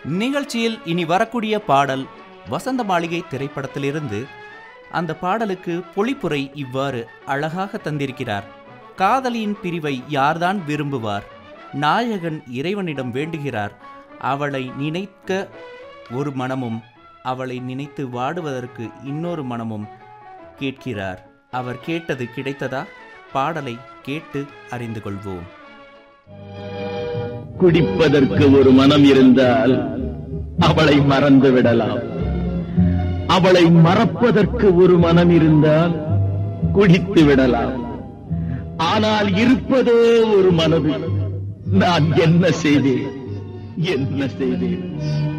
நிகழ்ச்சியில் இனி வரக்கூடிய பாடல் வசந்த மாளிகை திரைப்படத்திலிருந்து அந்த பாடலுக்கு பொழிப்புரை இவ்வாறு அழகாக தந்திருக்கிறார் காதலியின் பிரிவை யார்தான் விரும்புவார் நாயகன் இறைவனிடம் வேண்டுகிறார் அவளை நினைக்க ஒரு மனமும் அவளை நினைத்து வாடுவதற்கு இன்னொரு மனமும் கேட்கிறார் அவர் கேட்டது கிடைத்ததா பாடலை கேட்டு அறிந்து கொள்வோம் குடிப்பதற்கு ஒரு மனம் இருந்தால் அவளை மறந்து விடலாம் அவளை மறப்பதற்கு ஒரு மனம் இருந்தால் குடித்து விடலாம் ஆனால் இருப்பதோ ஒரு மனது நான் என்ன செய்தேன் என்ன செய்தேன்